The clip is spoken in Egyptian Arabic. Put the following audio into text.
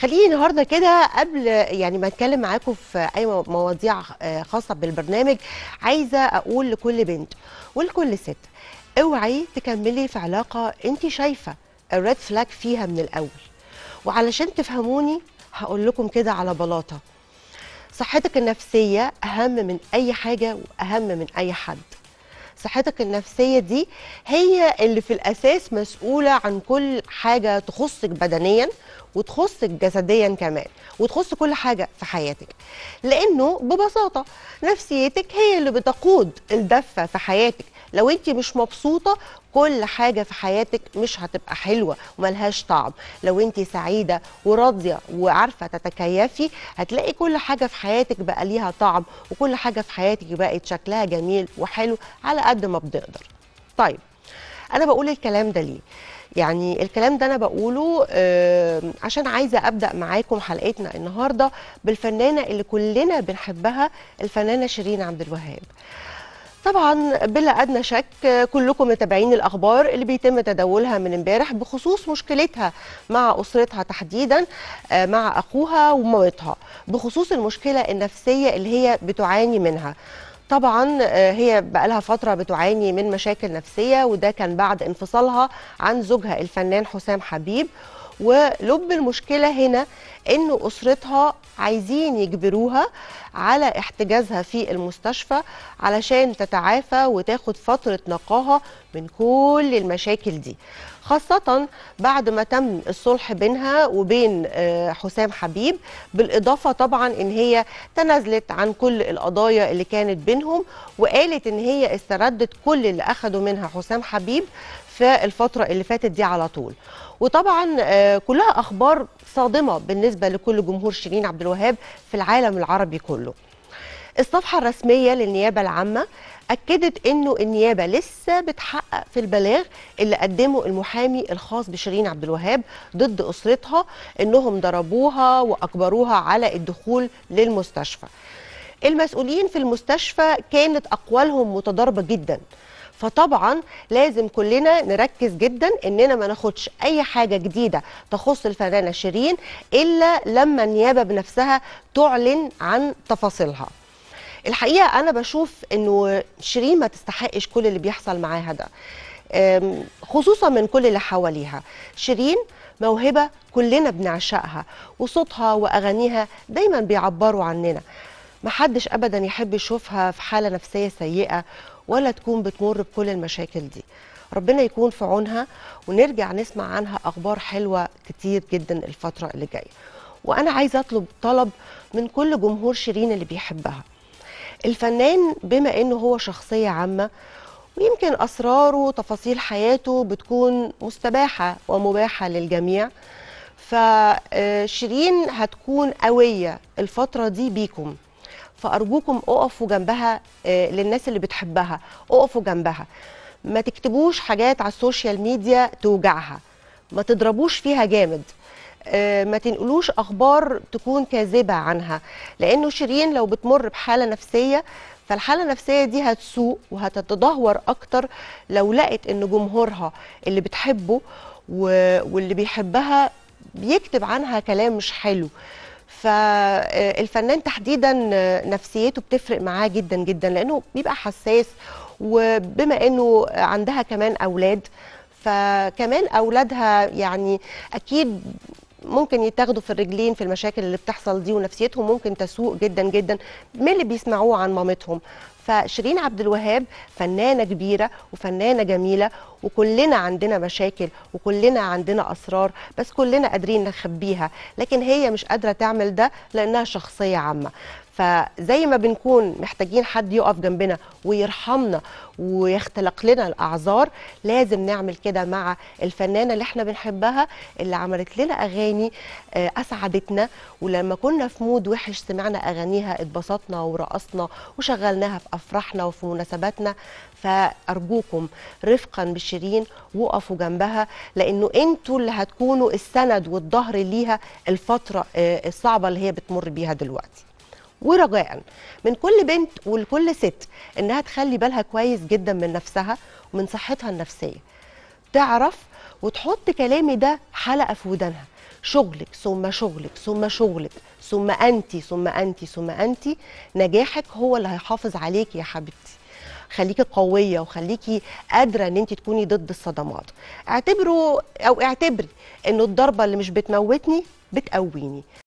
خليني النهارده كده قبل يعني ما اتكلم معاكم في اي مو- مواضيع آه، خاصه بالبرنامج عايزه اقول لكل بنت ولكل ست اوعي تكملي في علاقه انت شايفه الريد فلاج فيها من الاول وعلشان تفهموني هقول لكم كده على بلاطه صحتك النفسيه اهم من اي حاجه واهم من اي حد صحتك النفسية دي هي اللي في الأساس مسؤولة عن كل حاجة تخصك بدنيا وتخصك جسديا كمان وتخص كل حاجة في حياتك لأنه ببساطة نفسيتك هي اللي بتقود الدفة في حياتك لو انت مش مبسوطة كل حاجة في حياتك مش هتبقى حلوة وملهاش طعم لو انت سعيدة وراضية وعارفة تتكيفي هتلاقي كل حاجة في حياتك بقى ليها طعم وكل حاجة في حياتك بقت شكلها جميل وحلو على قد ما بنقدر طيب انا بقول الكلام ده ليه يعني الكلام ده انا بقوله آه، عشان عايزه ابدا معاكم حلقتنا النهارده بالفنانه اللي كلنا بنحبها الفنانه شيرين عبد الوهاب طبعا بلا ادنى شك آه، كلكم متابعين الاخبار اللي بيتم تداولها من امبارح بخصوص مشكلتها مع اسرتها تحديدا آه، مع اخوها ومامتها بخصوص المشكله النفسيه اللي هي بتعاني منها طبعا آه، هي بقالها فتره بتعاني من مشاكل نفسيه وده كان بعد انفصالها عن زوجها الفنان حسام حبيب ولب المشكله هنا ان اسرتها عايزين يجبروها على احتجازها في المستشفى علشان تتعافى وتاخد فتره نقاهه من كل المشاكل دي خاصة بعد ما تم الصلح بينها وبين آه، حسام حبيب بالإضافة طبعا إن هي تنازلت عن كل القضايا اللي كانت بينهم وقالت إن هي استردت كل اللي أخده منها حسام حبيب في الفترة اللي فاتت دي على طول وطبعا آه، كلها أخبار صادمة بالنسبة لكل جمهور شيرين عبد الوهاب في العالم العربي كله الصفحة الرسمية للنيابة العامة أكدت أنه النيابة لسه بتحقق في البلاغ اللي قدمه المحامي الخاص بشيرين عبد الوهاب ضد أسرتها أنهم ضربوها وأجبروها على الدخول للمستشفى المسؤولين في المستشفى كانت أقوالهم متضاربة جدا فطبعا لازم كلنا نركز جدا اننا ما ناخدش اي حاجه جديده تخص الفنانه شيرين الا لما النيابه بنفسها تعلن عن تفاصيلها الحقيقه انا بشوف انه شيرين ما تستحقش كل اللي بيحصل معاها ده أم، خصوصا من كل اللي حواليها شيرين موهبه كلنا بنعشقها وصوتها واغانيها دايما بيعبروا عننا محدش ابدا يحب يشوفها في حاله نفسيه سيئه ولا تكون بتمر بكل المشاكل دي ربنا يكون في عونها ونرجع نسمع عنها اخبار حلوه كتير جدا الفتره اللي جايه وانا عايزه اطلب طلب من كل جمهور شيرين اللي بيحبها الفنان بما انه هو شخصيه عامه ويمكن اسراره وتفاصيل حياته بتكون مستباحه ومباحه للجميع فشيرين هتكون قويه الفتره دي بيكم فارجوكم اقفوا جنبها آه، للناس اللي بتحبها اقفوا جنبها ما تكتبوش حاجات على السوشيال ميديا توجعها ما تضربوش فيها جامد آه، ما تنقلوش اخبار تكون كاذبه عنها لانه شيرين لو بتمر بحاله نفسيه فالحاله النفسيه دي هتسوء وهتتدهور اكتر لو لقت ان جمهورها اللي بتحبه و- واللي بيحبها بيكتب عنها كلام مش حلو فالفنان تحديدا نفسيته بتفرق معاه جدا جدا لانه بيبقى حساس وبما انه عندها كمان اولاد فكمان اولادها يعني اكيد ممكن يتاخدوا في الرجلين في المشاكل اللي بتحصل دي ونفسيتهم ممكن تسوء جدا جدا من اللي بيسمعوه عن مامتهم فشيرين عبد الوهاب فنانه كبيره وفنانه جميله وكلنا عندنا مشاكل وكلنا عندنا اسرار بس كلنا قادرين نخبيها لكن هي مش قادره تعمل ده لانها شخصيه عامه فزي ما بنكون محتاجين حد يقف جنبنا ويرحمنا ويختلق لنا الاعذار لازم نعمل كده مع الفنانه اللي احنا بنحبها اللي عملت لنا اغاني آه، اسعدتنا ولما كنا في مود وحش سمعنا اغانيها اتبسطنا ورقصنا وشغلناها في افراحنا وفي مناسباتنا فارجوكم رفقا بشيرين وقفوا جنبها لانه انتوا اللي هتكونوا السند والظهر ليها الفتره آه، الصعبه اللي هي بتمر بيها دلوقتي ورجاء من كل بنت ولكل ست انها تخلي بالها كويس جدا من نفسها ومن صحتها النفسيه تعرف وتحط كلامي ده حلقه في ودانها شغلك ثم شغلك ثم شغلك ثم انت ثم انت ثم انت نجاحك هو اللي هيحافظ عليك يا حبيبتي خليكي قويه وخليكي قادره ان انت تكوني ضد الصدمات اعتبروا او اعتبري ان الضربه اللي مش بتموتني بتقويني